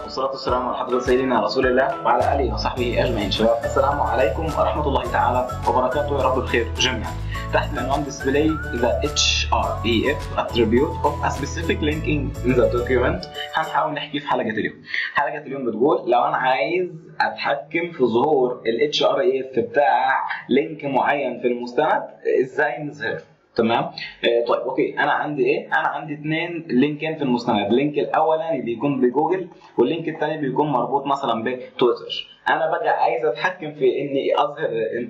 والصلاة والسلام على حضرة سيدنا رسول الله وعلى آله وصحبه أجمعين شباب السلام عليكم ورحمة الله تعالى وبركاته يا رب بخير جميعا تحت العنوان display the href attribute of a specific linking in the document هنحاول نحكي في حلقة اليوم حلقة اليوم بتقول لو أنا عايز أتحكم في ظهور ال href بتاع لينك معين في المستند إزاي نظهره تمام آه طيب اوكي انا عندي ايه انا عندي اثنين لينكين في المستند اللينك الاولاني بيكون بجوجل واللينك الثاني بيكون مربوط مثلا بتويتر انا بقى عايز اتحكم في اني اظهر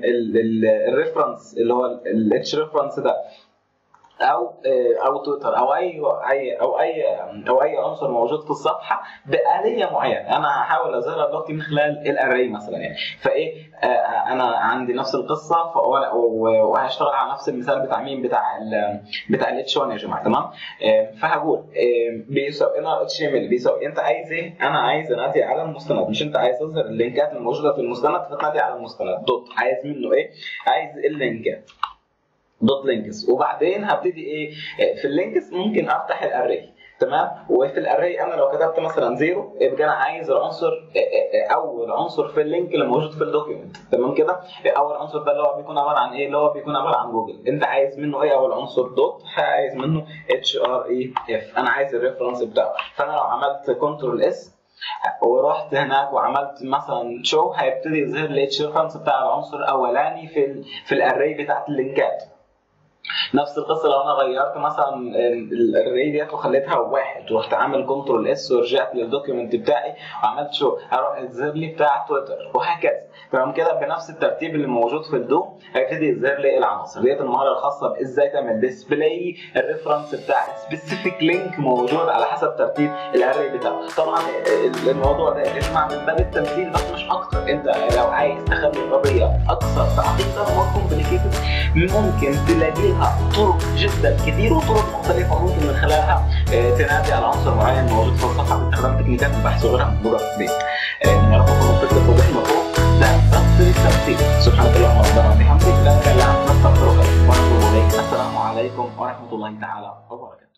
الريفرنس اللي هو الاتش ريفرنس ده او او تويتر او اي اي او اي او اي عنصر موجود في الصفحه باليه معينه انا هحاول اظهرها دلوقتي من خلال الاري مثلا يعني فايه انا عندي نفس القصه وهشتغل على نفس المثال بتاع مين بتاع ال بتاع الاتش 1 يا جماعه تمام فهقول بيساوي انا اتش ام ال بيساوي انت عايز ايه؟ انا عايز انادي على المستند مش انت عايز تظهر اللينكات الموجوده في المستند فتنادي على المستند دوت عايز منه ايه؟ عايز اللينكات دوت لينكس وبعدين هبتدي ايه في اللينكس ممكن افتح الاري تمام وفي الاري انا لو كتبت مثلا زيرو يبقى انا عايز العنصر اول عنصر في اللينك اللي موجود في الدوكيومنت تمام كده اول عنصر ده اللي هو بيكون عباره عن ايه اللي هو بيكون عباره عن جوجل انت عايز منه ايه اول عنصر دوت عايز منه اتش ار اي اف انا عايز الريفرنس بتاعه فانا لو عملت كنترول اس ورحت هناك وعملت مثلا شو هيبتدي يظهر لي اتش ريفرنس بتاع العنصر الاولاني في ال في الاري بتاعت اللينكات نفس القصه لو انا غيرت مثلا الاري ديت وخليتها واحد ورحت عامل كنترول اس ورجعت للدوكيومنت بتاعي وعملت شو هروح يظهر لي بتاع تويتر وهكذا تمام كده بنفس الترتيب اللي موجود في الدوم هيبتدي يظهر لي العناصر ديت المهاره الخاصه بازاي تعمل ديسبلاي الريفرنس بتاع سبيسيفيك لينك موجود على حسب ترتيب الاري بتاعه طبعا الموضوع ده يسمع من باب التمثيل بس مش اكتر انت لو عايز تخلي القضيه اكثر تعقيدا وكومبليكيتد ممكن تلاقيها طرق جدا كثير وطرق مختلفه ممكن من خلالها تنادي على عنصر معين موجود في الصفحه باستخدام تكنيكات البحث وغيرها موجوده في يا رب تكونوا فكره توضيح المفروض لا بس التمثيل سبحانك اللهم ربنا وبحمدك لا اله الا انت نستغفرك ونتوب اليك السلام عليكم ورحمه الله تعالى وبركاته